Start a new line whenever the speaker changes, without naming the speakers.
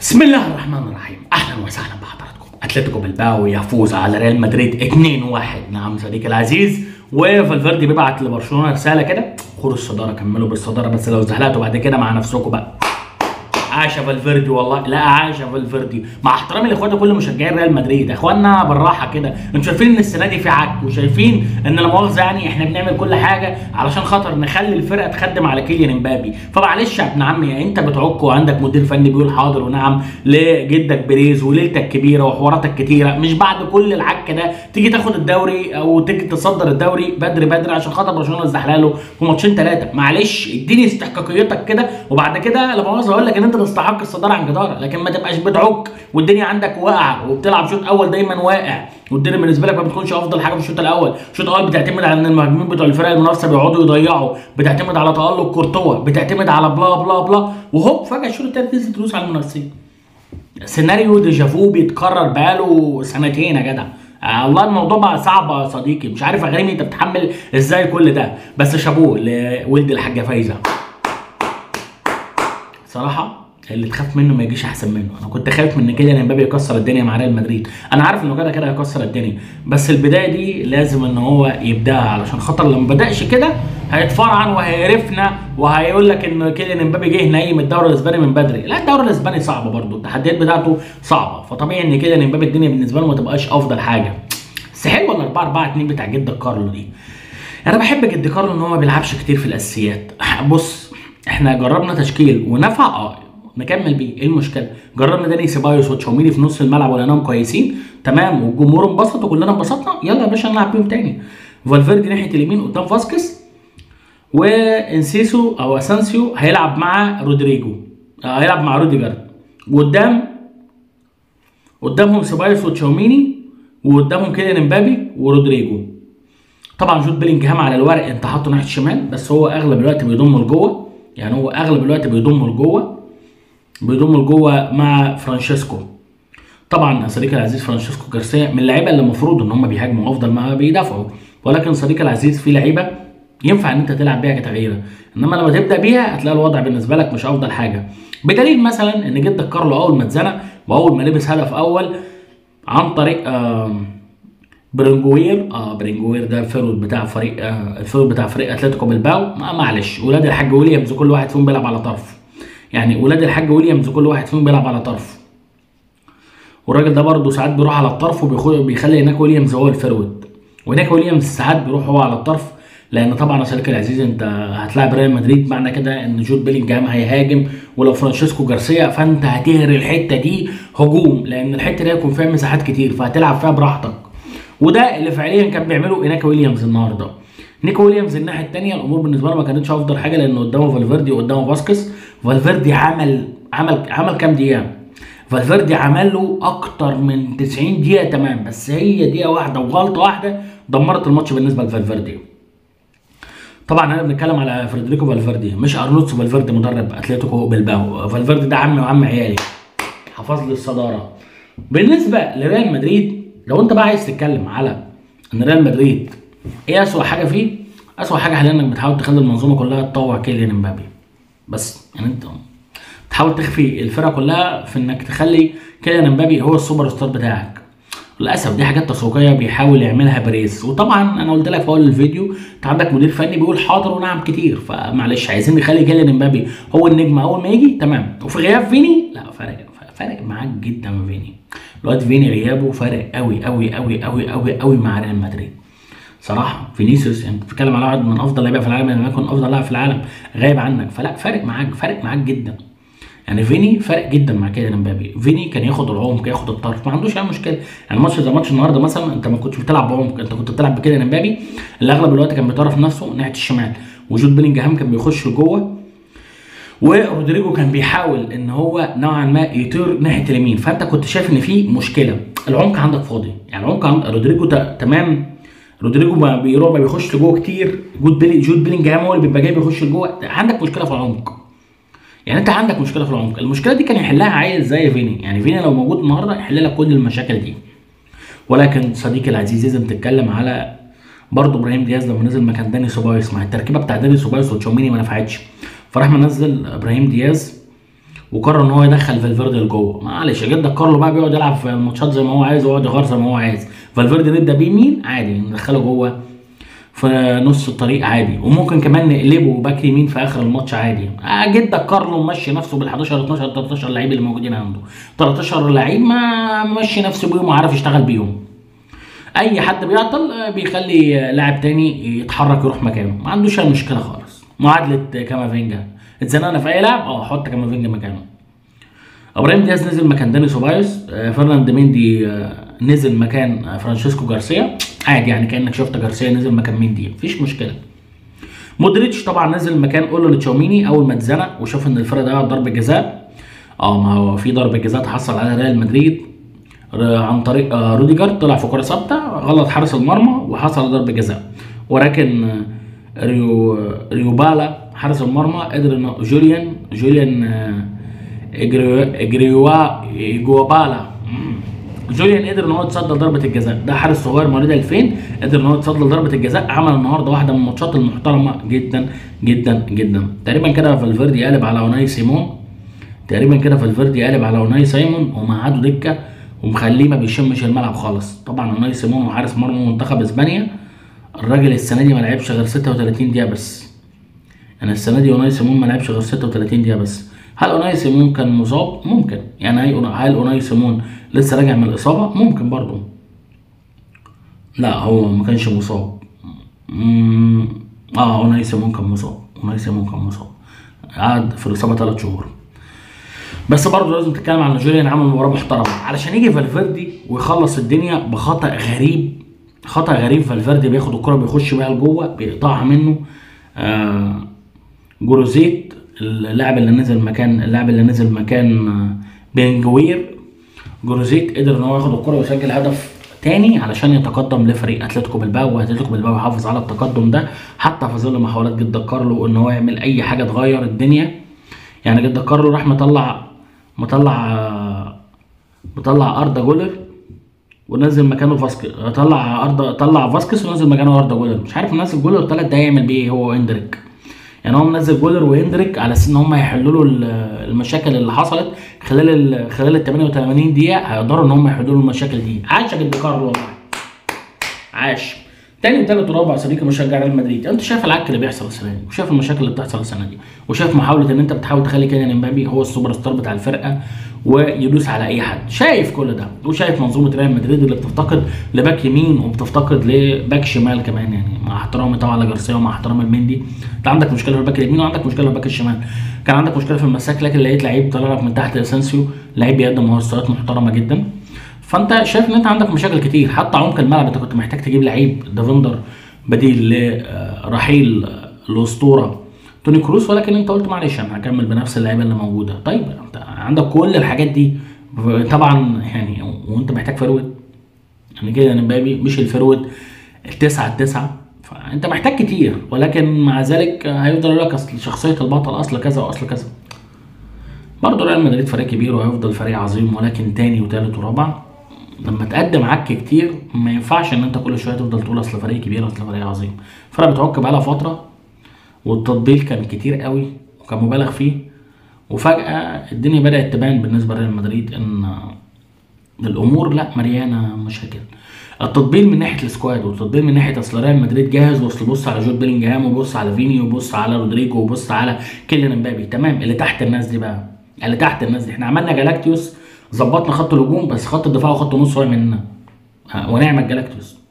بسم الله الرحمن الرحيم اهلا وسهلا بحضراتكم اتلتيكو بلباو يفوز على ريال مدريد 2-1 نعم صديقي العزيز وفالفيردي بيبعت لبرشلونه رساله كده خدوا الصداره كملوا بالصداره بس لو زهلتوا بعد كده مع نفسكم بقى عاش فالفيردي والله لا عاش فالفيردي مع احترامي لاخواتي كل مشجعين ريال مدريد يا اخوانا بالراحه كده انتوا شايفين ان السنه دي في عك وشايفين ان لا مؤاخذه يعني احنا بنعمل كل حاجه علشان خاطر نخلي الفرقه تخدم على كيليان امبابي فمعلش يا ابن عمي انت بتعك وعندك مدير فني بيقول حاضر ونعم لجدك بريز وليلتك كبيره وحواراتك كتيره مش بعد كل العك ده تيجي تاخد الدوري او تيجي تصدر الدوري بدري بدري عشان خاطر برشلونه الزحلاله في ماتشين ثلاثه معلش اديني استحقاقيتك كده وبعد كده لا مؤاخذه اقول لك ان انت تستحق الصداره عن جداره لكن ما تبقاش بتعك والدنيا عندك واقعه وبتلعب شوط اول دايما واقع والدنيا بالنسبه لك ما بتكونش افضل حاجه في الشوط الاول الشوط الاول بتعتمد على ان المهاجمين بتوع الفرق المنافسه بيقعدوا يضيعوا بتعتمد على تالق كورتوا بتعتمد على بلا بلا بلا وهوب فجاه الشوط الثالث تنزل تدوس على المنافسين سيناريو ديجافو بيتكرر بقاله سنتين يا جدع آه والله الموضوع بقى صعب يا صديقي مش عارف يا غريمي انت بتحمل ازاي كل ده بس شابوه لولد الحاجه فايزه صراحه اللي تخاف منه ما يجيش احسن منه انا كنت خايف من كده ان امبابي يكسر الدنيا مع ريال مدريد انا عارف انه كده كده هيكسر الدنيا بس البدايه دي لازم ان هو يبداها علشان خاطر لو ما بداش كده هيتفرعن وهيقرفنا وهيقول لك ان كيليان امبابي جه نايم الدوري الاسباني من بدري لا الدوري الاسباني صعب برضه التحديات بتاعته صعبه فطبيعي ان كيليان امبابي الدنيا بالنسبه له ما تبقاش افضل حاجه بس حلوه ال 4 4 2 بتاع جد كارلو دي انا بحب جد كارلو ان هو ما بيلعبش كتير في الاساسيات بص احنا جربنا تشكيل ونفع اه نكمل بيه ايه المشكله جربنا داني سيبايوس وتشاوميني في نص الملعب ولقيناهم كويسين تمام والجمهور انبسط وكلنا انبسطنا يلا يا باشا نلعب بيهم تاني فالفيردي ناحيه اليمين قدام فاسكس وانسيسو او اسانسيو هيلعب مع رودريجو آه هيلعب مع روديجر وقدام قدامهم سيبايوس وتشاوميني وقدامهم كيليان امبابي ورودريجو طبعا جود بيلينجهام على الورق انت حاطه ناحيه الشمال بس هو اغلب الوقت بيضم لجوه يعني هو اغلب الوقت بيضم لجوه بيضم لجوه مع فرانشيسكو طبعا صديقي العزيز فرانشيسكو جارسيا من اللعيبه اللي المفروض ان هم بيهاجموا افضل ما بيدافعوا ولكن صديقي العزيز في لعيبه ينفع ان انت تلعب بيها كتغييره انما لما تبدا بيها هتلاقي الوضع بالنسبه لك مش افضل حاجه بدليل مثلا ان جدك كارلو اول ما اتزنق واول ما لبس هدف اول عن طريق آه برينجوير اه برينجوير ده الفيرود بتاع فريق آه الفيرود بتاع فريق اتلتيكو بالباو ما معلش ولاد الحاج ويليامز كل واحد فيهم بيلعب على طرف يعني ولاد الحاج ويليامز كل واحد فيهم بيلعب على طرف والراجل ده برضه ساعات بيروح على الطرف وبيخلي هناك ويليامز هو الفيرود وهناك ويليامز ساعات بيروح هو على الطرف لان طبعا يا صديقي العزيز انت هتلاعب ريال مدريد معنى كده ان جود بيلينجهام هيهاجم ولو فرانشيسكو جارسيا فانت هتهري الحته دي هجوم لان الحته دي هيكون فيها مساحات كتير فهتلعب فيها براحتك وده اللي فعليا كان بيعمله ايناكا ويليامز النهارده نيكو ويليامز الناحيه الثانيه الامور بالنسبه له ما كانتش افضل حاجه لان قدامه فالفيردي وقدامه فاسكس فالفيردي عمل عمل عمل كام دقيقه فالفيردي عمل له اكتر من 90 دقيقه تمام بس هي دقيقه واحده وغلطه واحده دمرت الماتش بالنسبه لفالفيردي طبعا انا بنتكلم على فريدريكو فالفيردي مش ارنولدو فالفيردي مدرب اتلتيكو بالباو فالفيردي ده عمي وعم عيالي حفظ لي الصداره بالنسبه لريال مدريد لو انت بقى عايز تتكلم على ان ريال مدريد ايه اسوأ حاجه فيه؟ اسوأ حاجه حاليا انك بتحاول تخلي المنظومه كلها تطوع كيليان امبابي بس يعني انت تحاول تخفي الفرقه كلها في انك تخلي كيليان امبابي هو السوبر ستار بتاعك للاسف دي حاجات تسويقيه بيحاول يعملها بريز وطبعا انا قلت لك في اول الفيديو انت عندك مدير فني بيقول حاضر ونعم كتير فمعلش عايزين نخلي كيليان امبابي هو النجم اول ما يجي تمام وفي غياب فيني لا فارق فارق معاك جدا فيني الواد فيني غيابه فارق قوي قوي قوي قوي قوي قوي مع ريال مدريد صراحه فينيسيوس يعني بتتكلم على واحد من افضل لعيبه في العالم لما يكون افضل لاعب في العالم غايب عنك فلا فارق معاك فارق معاك جدا يعني فيني فارق جدا مع كيليان امبابي فيني كان ياخد العمق ياخد الطرف ما عندوش اي مشكله يعني ماتش زي ماتش النهارده مثلا انت ما كنتش بتلعب بعمق انت كنت بتلعب بكيليان امبابي اللي اغلب الوقت كان بيطرف نفسه ناحيه الشمال وجود بيلينجهام كان بيخش لجوه ورودريجو كان بيحاول ان هو نوعا ما يطير ناحيه اليمين فانت كنت شايف ان في مشكله العمق عندك فاضي يعني العمق عند رودريجو تمام رودريجو ما بيروح ما بيخش لجوه كتير جود بيلي جود بيلينجهام هو اللي بيبقى جاي بيخش لجوه عندك مشكله في العمق يعني انت عندك مشكله في العمق المشكله دي كان يحلها عيل زي فيني يعني فيني لو موجود النهارده يحل لك كل المشاكل دي ولكن صديقي العزيز لازم تتكلم على برضه ابراهيم دياز لما نزل مكان داني سوبايوس مع التركيبه بتاع داني سوبايوس وتشاوميني ما نفعتش فراح منزل ابراهيم دياز وقرر ان هو يدخل فالفيردي لجوه معلش جدا كارلو بقى بيقعد يلعب في الماتشات زي ما هو عايز ويقعد يغير زي ما هو عايز فالفيردي نبدا بيه مين عادي ندخله جوه في نص الطريق عادي وممكن كمان نقلبه باك يمين في اخر الماتش عادي آه جدا كارلو ممشي نفسه بال 11 12 13 لعيب اللي موجودين عنده 13 لعيب ما ممشي نفسه بيهم وعارف يشتغل بيهم اي حد بيعطل آه، بيخلي لاعب تاني يتحرك يروح مكانه ما عندوش اي مشكله خالص معادله كامافينجا اتزنقنا في اي لاعب اه حط كامافينجا مكانه ابراهيم دياز نزل مكان داني سوبايوس آه، فرناند ميندي آه، نزل مكان آه، فرانشيسكو جارسيا عادي يعني كانك شفت جارسيا نزل مكان ميندي مفيش مشكله مودريتش طبعا نزل مكان اولو لتشاوميني اول ما اتزنق وشاف ان الفرق ده ضربه جزاء اه ما هو في ضربه جزاء تحصل على ريال مدريد ر- عن طريق آه، روديجر طلع في كره ثابته غلط حارس المرمى وحصل ضربه جزاء ولكن آه، ريو ريوبالا حارس المرمى قدر انه جوليان جوليان آه، إجريوا- اجريوا جوابالا مم. جوليان قدر ان هو يتصدى لضربه الجزاء ده حارس صغير مواليد 2000 قدر ان هو يتصدى لضربه الجزاء عمل النهارده واحده من الماتشات المحترمه جدا جدا جدا تقريبا كده فالفيردي قلب على اوناي سيمون تقريبا كده فالفيردي قلب على اوناي سيمون ومقعده دكه ومخليه ما بيشمش الملعب خالص طبعا اوناي سيمون هو حارس مرمى منتخب اسبانيا الراجل السنه دي ما لعبش غير 36 دقيقه بس يعني السنه دي اوناي سيمون ما لعبش غير 36 دقيقه بس هل اوناي سيمون كان مصاب ممكن يعني هي- هل اوناي سيمون لسه راجع من الاصابه ممكن برضه لا هو ما كانش مصاب مم، اه اوناي سيمون كان مصاب اوناي سيمون كان مصاب قعد في الاصابه ثلاث شهور بس برضه لازم تتكلم عن جوليان عمل مباراه محترمه علشان يجي فالفيردي ويخلص الدنيا بخطا غريب خطا غريب فالفيردي بياخد الكره بيخش بيها لجوه بيقطعها منه آه جوروزيت اللاعب اللي نزل مكان اللاعب اللي نزل مكان آه، بنجوير جوروزيت قدر ان هو ياخد الكره ويسجل هدف تاني علشان يتقدم لفريق اتلتيكو بالباو واتلتيكو بالباو يحافظ على التقدم ده حتى في ظل محاولات جدا كارلو ان هو يعمل اي حاجه تغير الدنيا يعني جدا كارلو راح مطلع مطلع آه، مطلع اردا جولر ونزل مكانه فاسكس طلع اردا طلع فاسكس ونزل مكانه اردا جولر مش عارف منزل جولر ثلاث دقايق يعمل بيه ايه هو واندريك يعني هو منزل جولر واندريك على اساس ان هم هيحلوا له ال- المشاكل اللي حصلت خلال ال خلال ال 88 دقيقه هيقدروا ان هم يحلوا له المشاكل دي عاش يا جد كارلو والله عاش تاني وتالت ورابع صديقي مشجع ريال مدريد انت شايف العك اللي بيحصل السنه دي وشايف المشاكل اللي بتحصل السنه دي وشايف محاوله ان انت بتحاول تخلي كيليان امبابي هو السوبر ستار بتاع الفرقه ويدوس على اي حد شايف كل ده وشايف منظومه ريال مدريد اللي بتفتقد لباك يمين وبتفتقد لباك شمال كمان يعني مع احترامي طبعا لجارسيا ومع احترام المندي انت عندك مشكله في الباك اليمين وعندك مشكله في الباك الشمال كان عندك مشكله في المساك لكن لقيت لعيب طلع لك من تحت اسانسيو لعيب بيقدم مستويات محترمه جدا فانت شايف ان انت عندك مشاكل كتير حتى عمق الملعب انت كنت محتاج تجيب لعيب ديفندر بديل لرحيل الاسطوره توني كروس ولكن انت قلت معلش انا هكمل بنفس اللعيبه اللي موجوده طيب انت عندك كل الحاجات دي طبعا يعني وانت محتاج فرود يعني كده يعني مبابي مش الفرود التسعة التسعة فانت محتاج كتير ولكن مع ذلك هيفضل يقول لك اصل شخصيه البطل اصل كذا واصل كذا برضه ريال مدريد فريق كبير وهيفضل فريق عظيم ولكن تاني وتالت ورابع لما تقدم عك كتير ما ينفعش ان انت كل شويه تفضل تقول اصل فريق كبير اصل فريق عظيم فرقه بتعك بقالها فتره والتطبيل كان كتير قوي وكان مبالغ فيه وفجاه الدنيا بدات تبان بالنسبه لريال مدريد ان الامور لا مليانه مشاكل التطبيل من ناحيه السكواد والتطبيل من ناحيه اصل ريال مدريد جاهز واصل بص على جود بيلينجهام وبص على فيني وبص على رودريجو وبص على كيليان امبابي تمام اللي تحت الناس دي بقى اللي تحت الناس دي احنا عملنا جالاكتيوس ظبطنا خط الهجوم بس خط الدفاع وخط النص وقع مننا ها، ونعم الجالاكتيوس